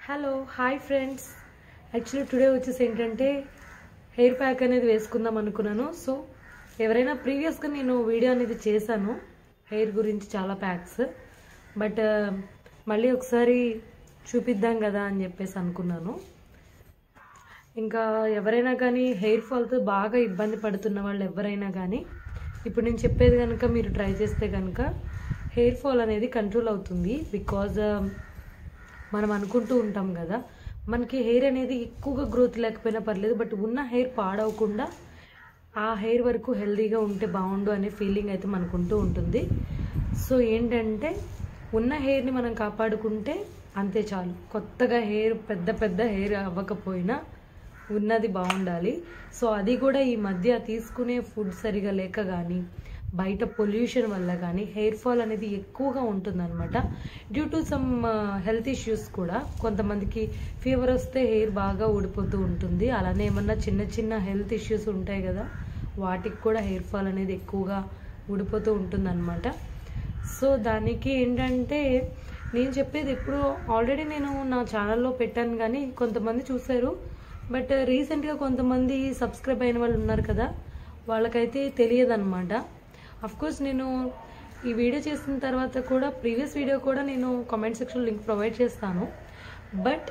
hello hi friends actually today వచ్చేసి ఏంటంటే hair pack అనేది వేసుకుందాం అనుకున్నాను సో ఎవరైనా ప్రీవియస్గా నేను వీడియో అనేది చేశాను హెయిర్ గురించి చాలా ప్యాక్స్ బట్ మళ్ళీ ఒకసారి చూపిద్దాం కదా అని చెప్పేసి అనుకున్నాను ఇంకా ఎవరైనా కానీ హెయిర్ ఫాల్తో బాగా ఇబ్బంది పడుతున్న వాళ్ళు ఎవరైనా కానీ ఇప్పుడు నేను చెప్పేది కనుక మీరు ట్రై చేస్తే కనుక హెయిర్ ఫాల్ అనేది కంట్రోల్ అవుతుంది బికాజ్ మనం అనుకుంటూ ఉంటాం కదా మనకి హెయిర్ అనేది ఎక్కువగా గ్రోత్ లేకపోయినా పర్లేదు బట్ ఉన్న హెయిర్ పాడవకుండా ఆ హెయిర్ వరకు హెల్తీగా ఉంటే బాగుండు అనే ఫీలింగ్ అయితే మనకుంటూ ఉంటుంది సో ఏంటంటే ఉన్న హెయిర్ని మనం కాపాడుకుంటే అంతే చాలు కొత్తగా హెయిర్ పెద్ద పెద్ద హెయిర్ అవ్వకపోయినా ఉన్నది బాగుండాలి సో అది కూడా ఈ మధ్య తీసుకునే ఫుడ్ సరిగా లేక కానీ బయట పొల్యూషన్ వల్ల కానీ హెయిర్ ఫాల్ అనేది ఎక్కువగా ఉంటుందన్నమాట due to some health issues కూడా కొంతమందికి ఫీవర్ వస్తే హెయిర్ బాగా ఊడిపోతూ ఉంటుంది అలానే ఏమన్నా చిన్న చిన్న హెల్త్ ఇష్యూస్ ఉంటాయి కదా వాటికి కూడా హెయిర్ ఫాల్ అనేది ఎక్కువగా ఊడిపోతూ ఉంటుందన్నమాట సో దానికి ఏంటంటే నేను చెప్పేది ఇప్పుడు ఆల్రెడీ నేను నా ఛానల్లో పెట్టాను కానీ కొంతమంది చూశారు బట్ రీసెంట్గా కొంతమంది సబ్స్క్రైబ్ అయిన వాళ్ళు ఉన్నారు కదా వాళ్ళకైతే తెలియదు అనమాట కోర్స్ నేను ఈ వీడియో చేసిన తర్వాత కూడా ప్రీవియస్ వీడియో కూడా నేను కామెంట్ సెక్షన్లో లింక్ ప్రొవైడ్ చేస్తాను బట్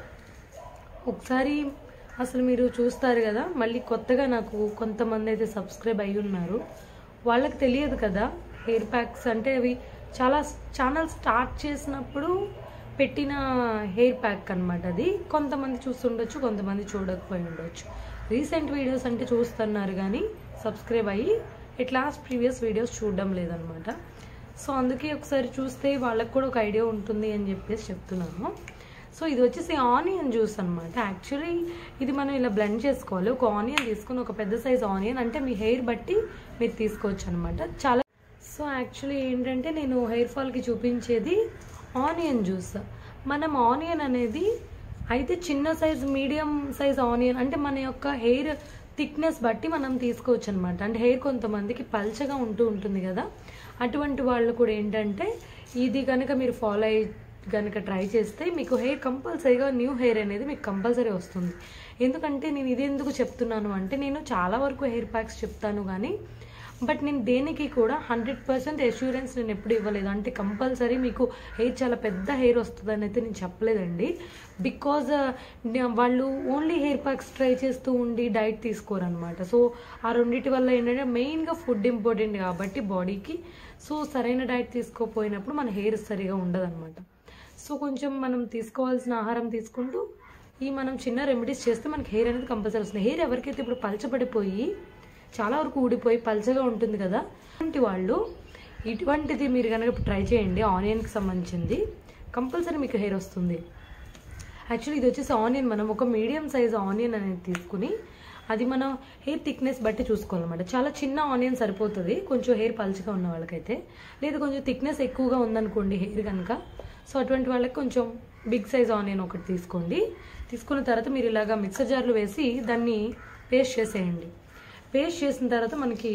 ఒకసారి అసలు మీరు చూస్తారు కదా మళ్ళీ కొత్తగా నాకు కొంతమంది అయితే సబ్స్క్రైబ్ అయి ఉన్నారు వాళ్ళకి తెలియదు కదా హెయిర్ ప్యాక్స్ అంటే అవి చాలా ఛానల్ స్టార్ట్ చేసినప్పుడు పెట్టిన హెయిర్ ప్యాక్ అనమాట అది కొంతమంది చూస్తుండొచ్చు కొంతమంది చూడకపోయి ఉండొచ్చు రీసెంట్ వీడియోస్ అంటే చూస్తున్నారు కానీ సబ్స్క్రైబ్ అయ్యి ఇట్ లాస్ట్ ప్రీవియస్ వీడియోస్ చూడడం లేదనమాట సో అందుకే ఒకసారి చూస్తే వాళ్ళకి కూడా ఒక ఐడియా ఉంటుంది అని చెప్పేసి చెప్తున్నాను సో ఇది వచ్చేసి ఆనియన్ జ్యూస్ అనమాట యాక్చువల్లీ ఇది మనం ఇలా బ్లెండ్ చేసుకోవాలి ఒక ఆనియన్ తీసుకుని ఒక పెద్ద సైజ్ ఆనియన్ అంటే మీ హెయిర్ బట్టి మీరు తీసుకోవచ్చు అనమాట చాలా సో యాక్చువల్లీ ఏంటంటే నేను హెయిర్ ఫాల్కి చూపించేది ఆనియన్ జ్యూస్ మనం ఆనియన్ అనేది అయితే చిన్న సైజ్ మీడియం సైజ్ ఆనియన్ అంటే మన యొక్క హెయిర్ థిక్నెస్ బట్టి మనం తీసుకోవచ్చు అనమాట అంటే హెయిర్ కొంతమందికి పల్చగా ఉంటూ ఉంటుంది కదా అటువంటి వాళ్ళు కూడా ఏంటంటే ఇది కనుక మీరు ఫాలో అయ్యి కనుక ట్రై చేస్తే మీకు హెయిర్ కంపల్సరీగా న్యూ హెయిర్ అనేది మీకు కంపల్సరీ వస్తుంది ఎందుకంటే నేను ఇది ఎందుకు చెప్తున్నాను అంటే నేను చాలా వరకు హెయిర్ ప్యాక్స్ చెప్తాను కానీ బట్ నేను దేనికి కూడా హండ్రెడ్ పర్సెంట్ ఎష్యూరెన్స్ నేను ఎప్పుడు ఇవ్వలేదు అంటే కంపల్సరీ మీకు హెయిర్ చాలా పెద్ద హెయిర్ వస్తుందని అయితే నేను చెప్పలేదండి బికాజ్ వాళ్ళు ఓన్లీ హెయిర్ ప్యాక్స్ ట్రై చేస్తూ ఉండి డైట్ తీసుకోరనమాట సో ఆ రెండింటి వల్ల ఏంటంటే మెయిన్గా ఫుడ్ ఇంపార్టెంట్ కాబట్టి బాడీకి సో సరైన డైట్ తీసుకోపోయినప్పుడు మన హెయిర్ సరిగా ఉండదన్నమాట సో కొంచెం మనం తీసుకోవాల్సిన ఆహారం తీసుకుంటూ ఈ మనం చిన్న రెమెడీస్ చేస్తే మనకి హెయిర్ అనేది కంపల్సరీ వస్తుంది హెయిర్ ఎవరికైతే ఇప్పుడు పలచబడిపోయి చాలా వరకు ఊడిపోయి పల్చగా ఉంటుంది కదా అలాంటి వాళ్ళు ఇటువంటిది మీరు కనుక ట్రై చేయండి ఆనియన్కి సంబంధించింది కంపల్సరీ మీకు హెయిర్ వస్తుంది యాక్చువల్లీ ఇది వచ్చేసి ఆనియన్ మనం ఒక మీడియం సైజ్ ఆనియన్ అనేది తీసుకుని అది మనం హెయిర్ థిక్నెస్ బట్టి చూసుకోవాలన్నమాట చాలా చిన్న ఆనియన్ సరిపోతుంది కొంచెం హెయిర్ పల్చగా ఉన్న వాళ్ళకైతే లేదు కొంచెం థిక్నెస్ ఎక్కువగా ఉందనుకోండి హెయిర్ కనుక సో అటువంటి వాళ్ళకి కొంచెం బిగ్ సైజ్ ఆనియన్ ఒకటి తీసుకోండి తీసుకున్న తర్వాత మీరు ఇలాగా మిక్సర్ జార్లో వేసి దాన్ని పేస్ట్ చేసేయండి పేస్ట్ చేసిన తర్వాత మనకి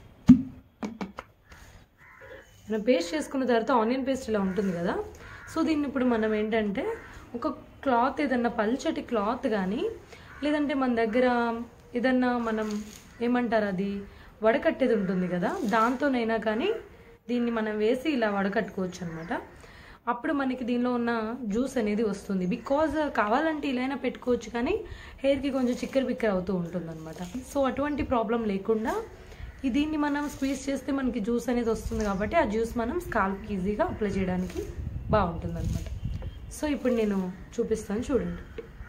మనం పేస్ట్ చేసుకున్న తర్వాత ఆనియన్ పేస్ట్ ఇలా ఉంటుంది కదా సో దీన్ని ఇప్పుడు మనం ఏంటంటే ఒక క్లాత్ ఏదన్నా పల్చటి క్లాత్ కానీ లేదంటే మన దగ్గర ఏదన్నా మనం ఏమంటారు అది వడకట్టేది ఉంటుంది కదా దాంతోనైనా కానీ దీన్ని మనం వేసి ఇలా వడకట్టుకోవచ్చు అనమాట అప్పుడు మనకి దీనిలో ఉన్న జ్యూస్ అనేది వస్తుంది బికాజ్ కావాలంటే ఇలా అయినా పెట్టుకోవచ్చు కానీ హెయిర్కి కొంచెం చిక్కర బిక్కర అవుతూ ఉంటుంది అనమాట సో అటువంటి ప్రాబ్లం లేకుండా ఈ దీన్ని మనం స్క్వీజ్ చేస్తే మనకి జ్యూస్ అనేది వస్తుంది కాబట్టి ఆ జ్యూస్ మనం స్కాల్ప్కి ఈజీగా అప్లై చేయడానికి బాగుంటుంది అనమాట సో ఇప్పుడు నేను చూపిస్తాను చూడండి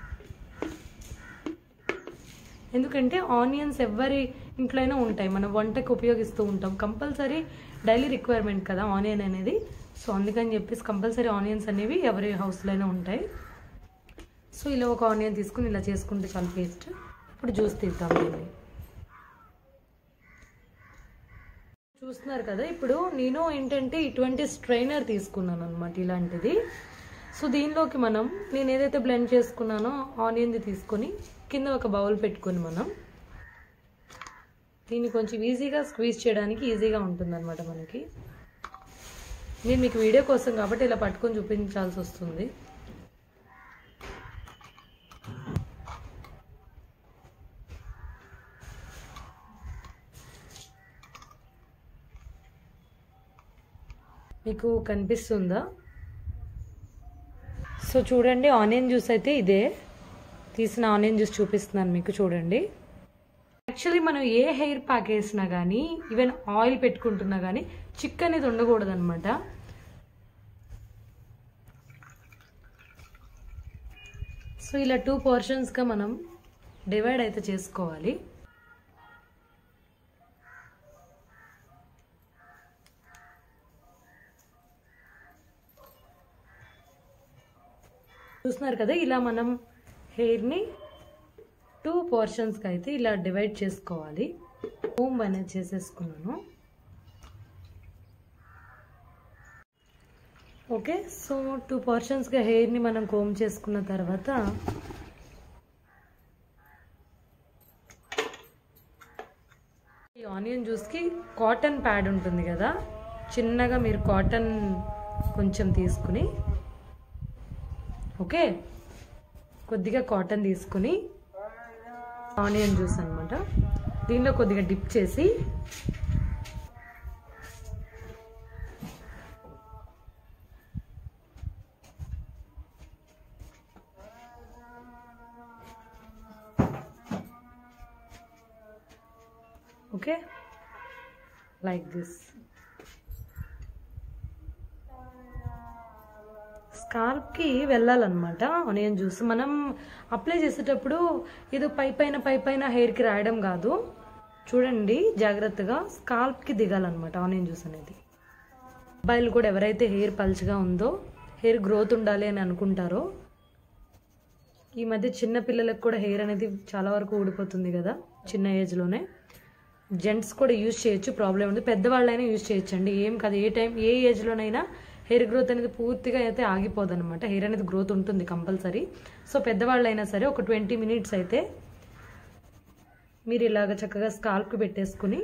ఎందుకంటే ఆనియన్స్ ఎవరి ఇంట్లో అయినా ఉంటాయి మనం వంటకి ఉపయోగిస్తూ ఉంటాం కంపల్సరీ డైలీ రిక్వైర్మెంట్ కదా ఆనియన్ అనేది సో అందుకని చెప్పేసి కంపల్సరీ ఆనియన్స్ అనేవి ఎవరి హౌస్లో అయినా ఉంటాయి సో ఇలా ఒక ఆనియన్ తీసుకుని ఇలా చేసుకుంటే చాలా పేస్ట్ ఇప్పుడు జ్యూస్ తీద్దాం దీన్ని చూస్తున్నారు కదా ఇప్పుడు నేను ఏంటంటే ఇటువంటి స్ట్రైనర్ తీసుకున్నాను అనమాట ఇలాంటిది సో దీనిలోకి మనం నేను ఏదైతే బ్లెండ్ చేసుకున్నానో ఆనియన్ది తీసుకొని కింద ఒక బౌల్ పెట్టుకొని మనం దీన్ని కొంచెం ఈజీగా స్క్వీజ్ చేయడానికి ఈజీగా ఉంటుందన్నమాట మనకి నేను మీకు వీడియో కోసం కాబట్టి ఇలా పట్టుకొని చూపించాల్సి వస్తుంది మీకు కనిపిస్తుందా సో చూడండి ఆనియన్ జ్యూస్ అయితే ఇదే తీసిన ఆనియన్ జ్యూస్ చూపిస్తున్నాను మీకు చూడండి యాక్చువల్లీ మనం ఏ హెయిర్ ప్యాక్ వేసినా కానీ ఈవెన్ ఆయిల్ పెట్టుకుంటున్నా కానీ చిక్ అనేది ఉండకూడదు అనమాట సో ఇలా టూ పోర్షన్స్గా మనం డివైడ్ అయితే చేసుకోవాలి చూస్తున్నారు కదా ఇలా మనం హెయిర్ని టూ పోర్షన్స్కి అయితే ఇలా డివైడ్ చేసుకోవాలి హోమ్ అనేది చేసేసుకున్నాను ఓకే సో టూ పోర్షన్స్గా హెయిర్ని మనం కోమ్ చేసుకున్న తర్వాత ఈ ఆనియన్ జ్యూస్కి కాటన్ ప్యాడ్ ఉంటుంది కదా చిన్నగా మీరు కాటన్ కొంచెం తీసుకుని ఓకే కొద్దిగా కాటన్ తీసుకుని ఆనియన్ జ్యూస్ అనమాట దీనిలో కొద్దిగా డిప్ చేసి ఓకే లైక్ దిస్ స్కాల్ప్కి వెళ్ళాలన్నమాట ఆనియన్ జ్యూస్ మనం అప్లై చేసేటప్పుడు ఏదో పై పైన పై పైన హెయిర్కి రాయడం కాదు చూడండి జాగ్రత్తగా స్కాల్ప్కి దిగాలన్నమాట ఆనియన్ జ్యూస్ అనేది అబ్బాయిలు కూడా ఎవరైతే హెయిర్ పల్చగా ఉందో హెయిర్ గ్రోత్ ఉండాలి అని అనుకుంటారో ఈ మధ్య చిన్న పిల్లలకు కూడా హెయిర్ అనేది చాలా వరకు ఊడిపోతుంది కదా చిన్న ఏజ్లోనే జెంట్స్ కూడా యూజ్ చేయొచ్చు ప్రాబ్లం ఉంది పెద్దవాళ్ళైనా యూజ్ చేయొచ్చండి ఏం కాదు ఏ టైం ఏ ఏజ్లోనైనా హెయిర్ గ్రోత్ అనేది పూర్తిగా అయితే ఆగిపోదు అనమాట హెయిర్ అనేది గ్రోత్ ఉంటుంది కంపల్సరీ సో పెద్దవాళ్ళైనా సరే ఒక ట్వంటీ మినిట్స్ అయితే మీరు ఇలాగ చక్కగా స్కాల్ప్కి పెట్టేసుకుని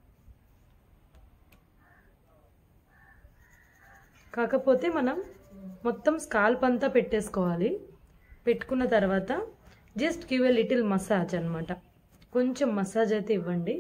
కాకపోతే మనం మొత్తం స్కాల్ప్ అంతా పెట్టేసుకోవాలి పెట్టుకున్న తర్వాత just give a little massage అనమాట కొంచెం మసాజ్ అయితే ఇవ్వండి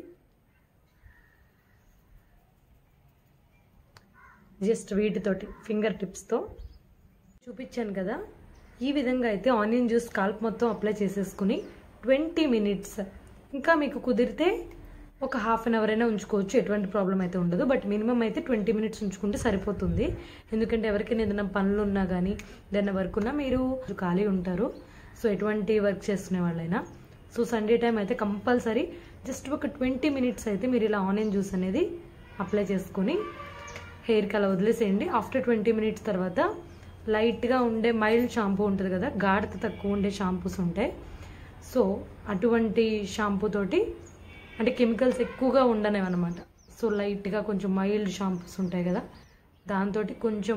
జస్ట్ వీటితోటి ఫింగర్ టిప్స్తో చూపించాను కదా ఈ విధంగా అయితే ఆనియన్ జ్యూస్ స్కాల్ప్ మొత్తం అప్లై చేసేసుకుని ట్వంటీ మినిట్స్ ఇంకా మీకు కుదిరితే ఒక హాఫ్ అన్ అవర్ అయినా ఉంచుకోవచ్చు ఎటువంటి ప్రాబ్లం అయితే ఉండదు బట్ మినిమం అయితే ట్వంటీ మినిట్స్ ఉంచుకుంటే సరిపోతుంది ఎందుకంటే ఎవరికైనా ఏదైనా పనులు ఉన్నా కానీ ఏదైనా వర్క్ ఉన్నా మీరు ఖాళీ ఉంటారు సో ఎటువంటి వర్క్ చేసుకునే వాళ్ళైనా సో సండే టైం అయితే కంపల్సరీ జస్ట్ ఒక ట్వంటీ మినిట్స్ అయితే మీరు ఇలా ఆనియన్ జ్యూస్ అనేది అప్లై చేసుకొని హెయిర్కి అలా వదిలేసేయండి ఆఫ్టర్ ట్వంటీ మినిట్స్ తర్వాత లైట్గా ఉండే మైల్డ్ షాంపూ ఉంటుంది కదా గాఢత తక్కువ ఉండే షాంపూస్ ఉంటాయి సో అటువంటి షాంపూ తోటి అంటే కెమికల్స్ ఎక్కువగా ఉండనేవన్నమాట సో లైట్గా కొంచెం మైల్డ్ షాంపూస్ ఉంటాయి కదా దాంతో కొంచెం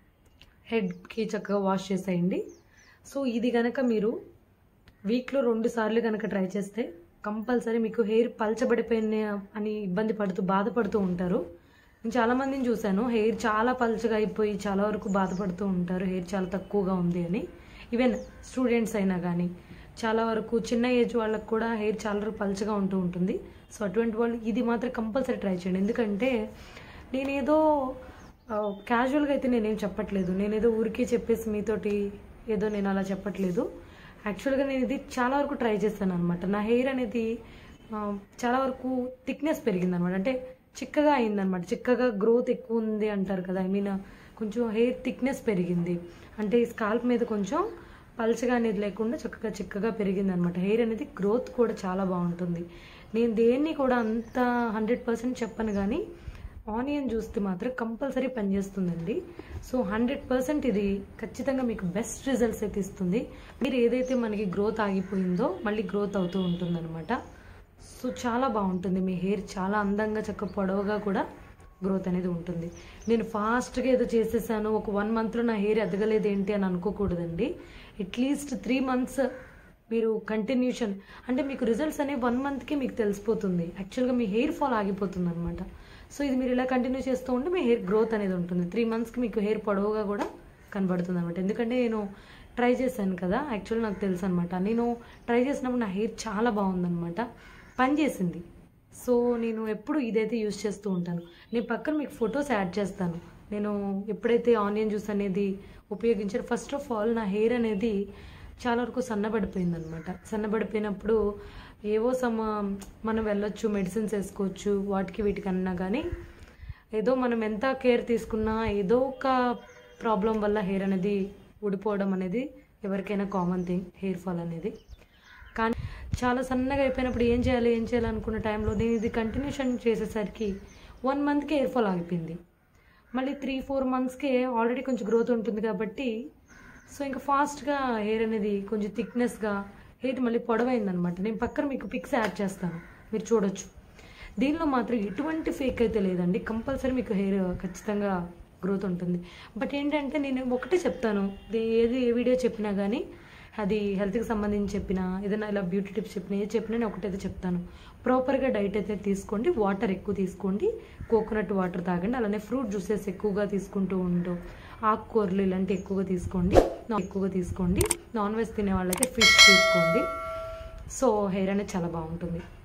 హెడ్కి చక్కగా వాష్ చేసేయండి సో ఇది కనుక మీరు వీక్లో రెండు సార్లు కనుక ట్రై చేస్తే కంపల్సరీ మీకు హెయిర్ పల్చబడిపోయిన అని ఇబ్బంది పడుతూ బాధపడుతూ ఉంటారు నేను చాలా మందిని చూశాను హెయిర్ చాలా పల్చగా అయిపోయి చాలా వరకు బాధపడుతూ ఉంటారు హెయిర్ చాలా తక్కువగా ఉంది అని ఈవెన్ స్టూడెంట్స్ అయినా కానీ చాలా వరకు చిన్న ఏజ్ వాళ్ళకు కూడా హెయిర్ చాలా వరకు పల్చగా ఉంటూ ఉంటుంది సో అటువంటి వాళ్ళు ఇది మాత్రం కంపల్సరీ ట్రై చేయండి ఎందుకంటే నేనేదో క్యాజువల్గా అయితే నేనేం చెప్పట్లేదు నేనేదో ఊరికే చెప్పేసి మీతోటి ఏదో నేను అలా చెప్పట్లేదు యాక్చువల్గా నేను ఇది చాలా వరకు ట్రై చేస్తాను అనమాట నా హెయిర్ అనేది ఆ, చాలా వరకు థిక్నెస్ పెరిగింది అనమాట అంటే చిక్కగా అయిందనమాట చిక్కగా గ్రోత్ ఎక్కువ ఉంది అంటారు కదా ఐ మీన్ కొంచెం హెయిర్ థిక్నెస్ పెరిగింది అంటే ఈ స్కాల్ప్ మీద కొంచెం పల్చగా అనేది లేకుండా చక్కగా చిక్కగా పెరిగింది అనమాట హెయిర్ అనేది గ్రోత్ కూడా చాలా బాగుంటుంది నేను దేన్ని కూడా అంత హండ్రెడ్ పర్సెంట్ చెప్పను కానీ ఆనియన్ జ్యూస్ది మాత్రం కంపల్సరీ పనిచేస్తుందండి సో హండ్రెడ్ పర్సెంట్ ఇది ఖచ్చితంగా మీకు బెస్ట్ రిజల్ట్స్ అయితే ఇస్తుంది మీరు ఏదైతే మనకి గ్రోత్ ఆగిపోయిందో మళ్ళీ గ్రోత్ అవుతూ ఉంటుందన్నమాట సో చాలా బాగుంటుంది మీ హెయిర్ చాలా అందంగా చక్క పొడవుగా కూడా గ్రోత్ అనేది ఉంటుంది నేను ఫాస్ట్గా ఏదో చేసేసాను ఒక వన్ మంత్లో నా హెయిర్ ఎదగలేదు ఏంటి అని అనుకోకూడదండి అట్లీస్ట్ త్రీ మంత్స్ మీరు కంటిన్యూషన్ అంటే మీకు రిజల్ట్స్ అనేవి వన్ మంత్కి మీకు తెలిసిపోతుంది యాక్చువల్గా మీ హెయిర్ ఫాల్ ఆగిపోతుంది అనమాట సో ఇది మీరు ఇలా కంటిన్యూ చేస్తూ ఉంటే మీ హెయిర్ గ్రోత్ అనేది ఉంటుంది త్రీ మంత్స్కి మీకు హెయిర్ పొడవుగా కూడా కనబడుతుంది అనమాట ఎందుకంటే నేను ట్రై చేశాను కదా యాక్చువల్ నాకు తెలుసు అనమాట నేను ట్రై చేసినప్పుడు నా హెయిర్ చాలా బాగుందనమాట పని చేసింది సో నేను ఎప్పుడు ఇదైతే యూజ్ చేస్తూ ఉంటాను నేను పక్కన మీకు ఫొటోస్ యాడ్ చేస్తాను నేను ఎప్పుడైతే ఆనియన్ జ్యూస్ అనేది ఉపయోగించారో ఫస్ట్ ఆఫ్ ఆల్ నా హెయిర్ అనేది చాలా వరకు సన్నబడిపోయింది అనమాట సన్నబడిపోయినప్పుడు ఏవో సమ మనం వెళ్ళొచ్చు మెడిసిన్స్ వేసుకోవచ్చు వాటికి వీటికి అన్నా కానీ ఏదో మనం ఎంత కేర్ తీసుకున్నా ఏదో ఒక ప్రాబ్లం వల్ల హెయిర్ అనేది ఊడిపోవడం అనేది ఎవరికైనా కామన్ థింగ్ హెయిర్ ఫాల్ అనేది కానీ చాలా సన్నగా అయిపోయినప్పుడు ఏం చేయాలి ఏం చేయాలి అనుకున్న టైంలో నేను ఇది కంటిన్యూషన్ చేసేసరికి వన్ మంత్కి హెయిర్ ఫాల్ ఆగిపోయింది మళ్ళీ త్రీ ఫోర్ మంత్స్కే ఆల్రెడీ కొంచెం గ్రోత్ ఉంటుంది కాబట్టి సో ఇంకా ఫాస్ట్గా హెయిర్ అనేది కొంచెం థిక్నెస్గా హెయిర్ మళ్ళీ పొడవైందనమాట నేను పక్కన మీకు పిక్స్ యాడ్ చేస్తాను మీరు చూడొచ్చు దీనిలో మాత్రం ఎటువంటి ఫేక్ అయితే లేదండి కంపల్సరీ మీకు హెయిర్ ఖచ్చితంగా గ్రోత్ ఉంటుంది బట్ ఏంటంటే నేను ఒకటే చెప్తాను దే- ఏది ఏ వీడియో చెప్పినా కానీ అది హెల్త్కి సంబంధించి చెప్పినా ఏదైనా ఇలా బ్యూటీ టిప్స్ చెప్పినా ఏది చెప్పినా నేను ఒకటైతే చెప్తాను ప్రాపర్గా డైట్ అయితే తీసుకోండి వాటర్ ఎక్కువ తీసుకోండి కోకోనట్ వాటర్ తాగండి అలానే ఫ్రూట్ జ్యూసెస్ ఎక్కువగా తీసుకుంటూ ఉంటూ ఆకుకూరలు ఇలాంటివి ఎక్కువగా తీసుకోండి నా- ఎక్కువగా తీసుకోండి నాన్ వెజ్ తినే వాళ్ళైతే ఫిష్ తీసుకోండి సో హెయిర్ అనేది చాలా బాగుంటుంది